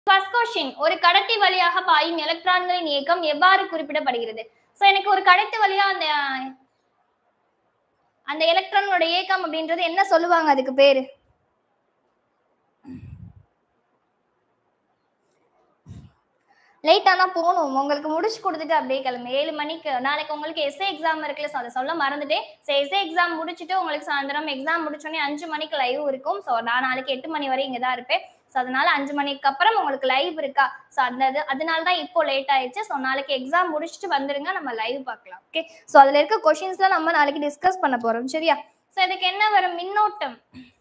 first question ஒரு கடத்தி வழியாக பாயும் எலக்ட்ரான்களின் இயக்கம் எவ்வாறு குறிப்பிடப்படுகிறது சோ எனக்கு ஒரு கடத்தி வழியா அந்த அந்த எலக்ட்ரானோட இயக்கம் அப்படின்றது என்ன சொல்லுவாங்க அதுக்கு பேரு லேட் ஆனா போகணும் உங்களுக்கு முடிச்சு கொடுத்துட்டு அப்படியே கிளம்பு ஏழு மணிக்கு நாளைக்கு உங்களுக்கு எஸ்ஏ எக்ஸாம் இருக்குல்ல so அதை சொல்ல மறந்துட்டேன் ஸோ எஸ்ஏ எக்ஸாம் முடிச்சுட்டு உங்களுக்கு சாயந்தரம் எக்ஸாம் முடிச்சோடனே அஞ்சு மணிக்கு லைவ் இருக்கும் ஸோ நான் நாளைக்கு எட்டு மணி வரை இங்கே தான் இருப்பேன் ஸோ அதனால அஞ்சு மணிக்கு அப்புறம் உங்களுக்கு லைவ் இருக்கா ஸோ அந்த இது அதனால தான் இப்போ லேட் ஆயிடுச்சு ஸோ நாளைக்கு எக்ஸாம் முடிச்சுட்டு வந்துருங்க நம்ம லைவ் பார்க்கலாம் ஓகே ஸோ அதில் இருக்க கொஷின்ஸ்லாம் நம்ம நாளைக்கு டிஸ்கஸ் பண்ண போறோம் சரியா ஸோ இதுக்கு என்ன வரும் மின்னோட்டம்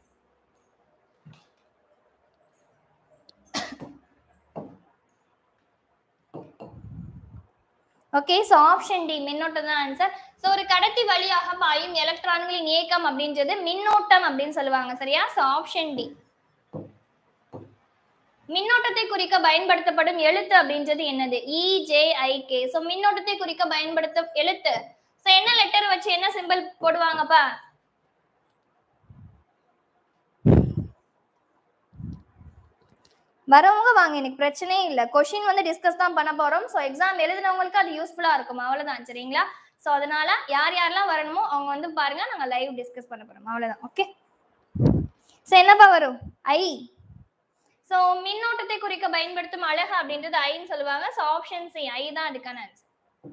ஓகே ஸோ ஆப்ஷன் டி மின்னோட்டம் தான் ஆன்சர் ஸோ ஒரு கடத்தி வழியாக பாயும் எலக்ட்ரான்களின் இயக்கம் அப்படின்றது மின்னோட்டம் அப்படின்னு சொல்லுவாங்க சரியா ஸோ ஆப்ஷன் டி மின்னோட்டத்தை குறிக்க பயன்படுத்தப்படும் எழுத்து அப்படின்றது என்னது இஜேஐகே ஸோ மின்னோட்டத்தை குறிக்க பயன்படுத்த எழுத்து ஸோ என்ன லெட்டர் வச்சு என்ன சிம்பிள் போடுவாங்கப்பா வரவங்க வாங்க எனக்கு பிரச்சனையே இல்லை கொஷின் வந்து டிஸ்கஸ் தான் பண்ண போறோம் ஸோ எக்ஸாம் எழுதினவங்களுக்கு அது யூஸ்ஃபுல்லா இருக்கும் அவ்வளவுதான் சரிங்களா ஸோ அதனால யார் யாரெல்லாம் வரணுமோ அவங்க வந்து பாருங்க நாங்க லைவ் டிஸ்கஸ் பண்ண போறோம் அவ்வளவுதான் ஓகே ஸோ என்னப்பா வரும் ஐ ஸோ மின்னோட்டத்தை குறிக்க பயன்படுத்தும் அழகு அப்படின்றது ஐன்னு சொல்லுவாங்க ஸோ ஆப்ஷன் சி ஐ தான் அதுக்கான ஆன்சர்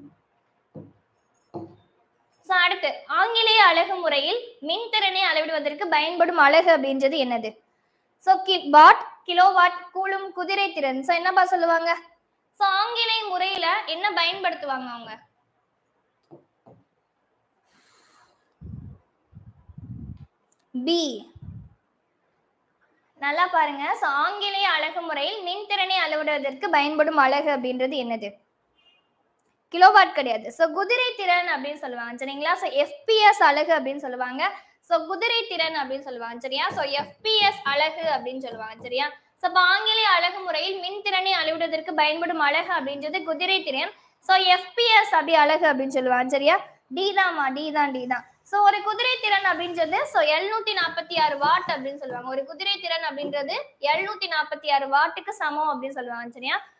ஸோ அடுத்து ஆங்கிலேய அழகு முறையில் மின்திறனை அளவிடுவதற்கு பயன்படும் அழகு அப்படின்றது என்னது ஸோ கி வாட் கிலோவாட் கூலும் குதிரை திறன் ஸோ என்னப்பா சொல்லுவாங்க ஸோ ஆங்கிலேய முறையில என்ன பயன்படுத்துவாங்க அவங்க பி நல்லா பாருங்க ஸோ ஆங்கிலேய அழகு முறையில் மின்திறனை அளவிடுவதற்கு பயன்படும் அழகு அப்படின்றது என்னது கிலோவாட் கிடையாது ஸோ குதிரை திறன் அப்படின்னு சொல்லுவாங்க சரிங்களா ஸோ எஃபிஎஸ் அழகு அப்படின்னு சொல்லுவாங்க ஸோ குதிரை திறன் அப்படின்னு சொல்லுவாங்க சரியா ஸோ எஃபிஎஸ் அழகு அப்படின்னு சொல்லுவாங்க சரியா ஸோ இப்போ ஆங்கிலேய அழகு முறையில் மின்திறனை அளவிடுவதற்கு பயன்படும் அழகு அப்படின்றது குதிரை திறன் ஸோ எஃபிஎஸ் அப்படி அழகு அப்படின்னு சொல்லுவாங்க சரியா டி தான்மா டி தான் டி தான் ஸோ ஒரு குதிரை திறன் அப்படின்றது ஸோ எழுநூத்தி நாற்பத்தி ஆறு வாட் அப்படின்னு சொல்லுவாங்க ஒரு குதிரை திறன் அப்படின்றது எழுநூத்தி நாற்பத்தி ஆறு வாட்டுக்கு சமம் அப்படின்னு சொல்லுவாங்க சரியா